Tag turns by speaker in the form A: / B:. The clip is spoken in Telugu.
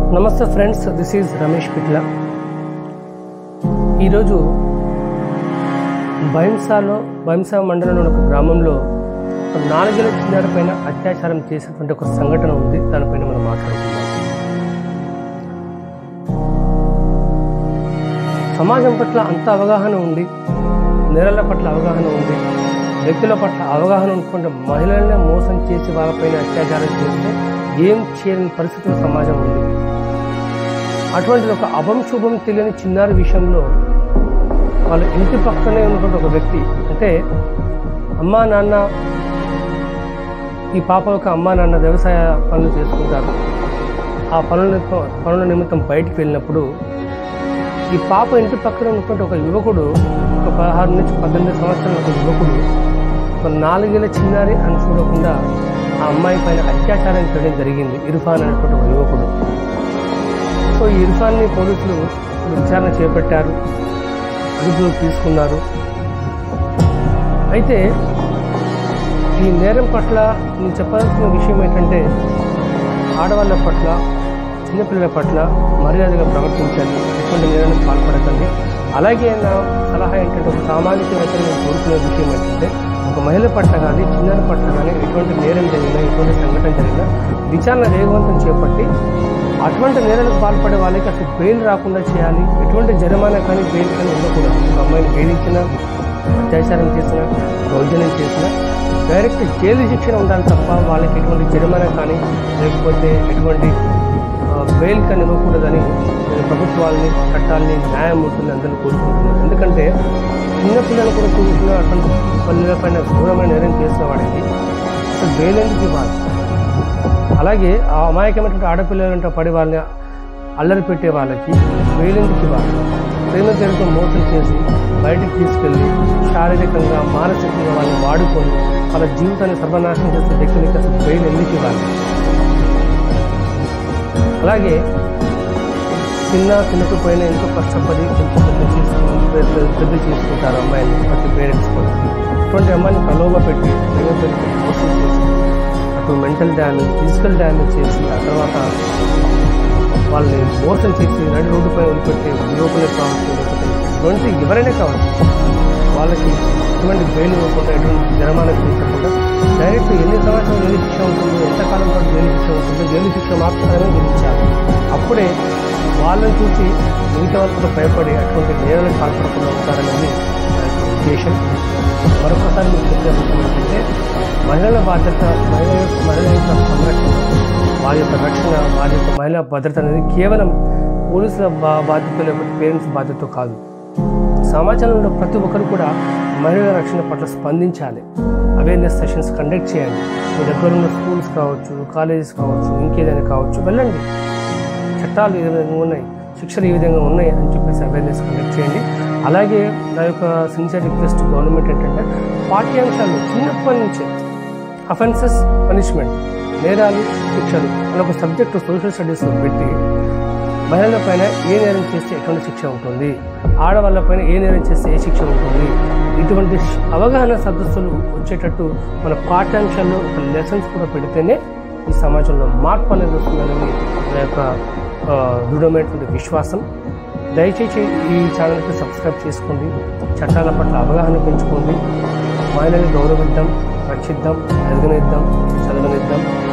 A: నమస్తే friends this is Ramesh Pitla ఈరోజు బహింసాలో బహింసా మండలంలోని ఒక గ్రామంలో ఒక నాలుగేళ్ల చిన్నారి పైన అత్యాచారం చేసినటువంటి ఒక సంఘటన ఉంది దానిపైన మనం మాట్లాడుకుందాం సమాజం పట్ల అంత అవగాహన ఉంది నేరాల పట్ల అవగాహన ఉంది వ్యక్తుల పట్ల అవగాహన ఉంచుకుంటే మహిళలనే మోసం చేసి వాళ్ళపైన అత్యాచారం చేస్తే ఏం చేయని పరిస్థితుల సమాజం ఉంది అటువంటి ఒక అభం శుభం తెలియని చిన్నారి విషయంలో వాళ్ళ ఇంటి పక్కనే ఉన్నటువంటి ఒక వ్యక్తి అంటే అమ్మా నాన్న ఈ పాప యొక్క అమ్మా నాన్న వ్యవసాయ పనులు చేసుకుంటారు ఆ పనుల నిమిత్తం పనుల నిమిత్తం బయటికి వెళ్ళినప్పుడు ఈ పాప ఇంటి పక్కన ఉన్నటువంటి ఒక యువకుడు ఒక పదహారు నుంచి పద్దెనిమిది సంవత్సరాల ఒక యువకుడు ఒక నాలుగేళ్ల చిన్నారి అని చూడకుండా ఆ అమ్మాయి పైన అత్యాచారం చేయడం జరిగింది ఇర్ఫాన్ అనేటువంటి ఒక యువకుడు సో ఈ ఇర్ఫాన్ని పోలీసులు విచారణ చేపట్టారు అదుపులోకి తీసుకున్నారు అయితే ఈ నేరం పట్ల నేను చెప్పాల్సిన విషయం ఏంటంటే ఆడవాళ్ళ పట్ల చిన్నపిల్లల పట్ల మర్యాదగా ప్రవర్తించండి ఎటువంటి నేరానికి పాల్పడకండి అలాగే నా సలహా ఏంటంటే ఒక సామాజికవేత్తలు నేను కోరుకునే విషయం ఏంటంటే ఒక మహిళ పట్ల కానీ చిన్నారి పట్ల కానీ ఎటువంటి నేరం జరిగినా ఎటువంటి సంఘటన జరిగినా విచారణ వేగవంతం చేపట్టి అటువంటి నేరాలకు పాల్పడే వాళ్ళకి అసలు బెయిల్ రాకుండా చేయాలి ఎటువంటి జరిమానా కానీ బెయిల్ కానీ ఉండకూడదు ఒక అమ్మాయిని వేధించినా అత్యాచారం చేసినా దౌర్జన్యం చేసినా డైరెక్ట్ జైలు శిక్షణ ఉండాలి తప్ప వాళ్ళకి ఎటువంటి జరిమానా కానీ లేకపోతే ఎటువంటి బెయిల్ కానీ ఇవ్వకూడదని నేను ప్రభుత్వాలని చట్టాలని న్యాయమూర్తుల్ని అందరినీ కోరుకుంటున్నాను ఎందుకంటే చిన్నపిల్లలు కూడా చూస్తున్న అటువంటి పల్లెల పైన ఘోరమైన నేరం చేసిన వాడికి అసలు బెయిల్ ఎందుకు ఇవ్వాలి అలాగే ఆ అమాయకమైనటువంటి ఆడపిల్లలంటే పడి వాళ్ళని అల్లరి పెట్టే వాళ్ళకి బెయిల్ ఎందుకు ఇవ్వాలి ప్రేమ పేరుతో మోసం చేసి బయటికి తీసుకెళ్ళి శారీరకంగా మానసికంగా వాళ్ళని వాడుకొని వాళ్ళ జీవితాన్ని సర్వనాశనం చేసే వ్యక్తులకి అసలు బెయిల్ ఎందుకు ఇవ్వాలి అలాగే చిన్న తినకపోయినా ఎంతో కష్టపడి కొంచెం పెద్ద చేసుకుని పెద్ద- పెద్ద చేసుకుంటారు అమ్మాయిని ప్రతి పేరెంట్స్ కూడా అటువంటి అమ్మాయిని ప్రలోభ పెట్టి ప్రేమ పెట్టి మోసం చేసి అటు మెంటల్ డ్యామేజ్ ఫిజికల్ డ్యామేజ్ చేసి ఆ తర్వాత వాళ్ళని మోసం చేసి నడి రోడ్డుపై వదిలిపెట్టి యువకులే కావచ్చు లేకపోతే ఎటువంటి ఎవరైనా కావచ్చు వాళ్ళకి ఎటువంటి బెయిల్ ఇవ్వకుండా ఎటువంటి జరిమానా విధించకుండా డైరెక్ట్ ఎన్ని సంవత్సరాలు జైలు శిక్ష ఉంటుందో ఎంతకాలం పాటు జైలు శిక్ష ఉంటుందో జైలు శిక్ష మాత్రమే విధించాలి అప్పుడే వాళ్ళని చూసి మిగతా వాళ్ళు కూడా భయపడి అటువంటి నేరాలకు పాల్పడకుండా ఉంటారనేది నా యొక్క ఉద్దేశం మరొకసారి మీకు చెప్పే విషయం ఏంటంటే మహిళల బాధ్యత మహిళ యొక్క మహిళ యొక్క సంరక్షణ వారి యొక్క రక్షణ వారి యొక్క మహిళా భద్రత అనేది కేవలం పోలీసుల బా బాధ్యత లేకపోతే పేరెంట్స్ బాధ్యత కాదు సమాజంలో ఉన్న ప్రతి ఒక్కరు కూడా మహిళల రక్షణ పట్ల స్పందించాలి అవేర్నెస్ సెషన్స్ కండక్ట్ చేయండి మీ దగ్గర ఉన్న స్కూల్స్ కావచ్చు కాలేజెస్ కావచ్చు ఇంకేదైనా కావచ్చు వెళ్ళండి చట్టాలు ఏ విధంగా ఉన్నాయి శిక్షలు ఏ విధంగా ఉన్నాయి అని చెప్పేసి అవేర్నెస్ కండక్ట్ చేయండి అలాగే నా యొక్క సిన్సియర్ రిక్వెస్ట్ గవర్నమెంట్ ఏంటంటే పాఠ్యాంశాలు చిన్నప్పటి నుంచే అఫెన్సెస్ పనిష్మెంట్ నేరాలు శిక్షలు అని ఒక సబ్జెక్ట్ సోషల్ స్టడీస్లో పెట్టి మహిళల పైన ఏ నేరం చేస్తే ఎటువంటి శిక్ష ఉంటుంది ఆడవాళ్ళ పైన ఏ నేరం చేస్తే ఏ శిక్ష ఉంటుంది ఇటువంటి శ్- అవగాహన సదస్సులు వచ్చేటట్టు మన పాఠ్యాంశాల్లో ఒక లెసన్స్ కూడా పెడితేనే ఈ సమాజంలో మార్పు అనేది వస్తుందనేది నా యొక్క ఆ, దృఢమైనటువంటి విశ్వాసం దయచేసి ఈ ఛానల్కి సబ్స్క్రైబ్ చేసుకోండి చట్టాల పట్ల అవగాహన పెంచుకోండి మహిళల్ని గౌరవిద్దాం రక్షిద్దాం ఎదగనిద్దాం చదవనిద్దాం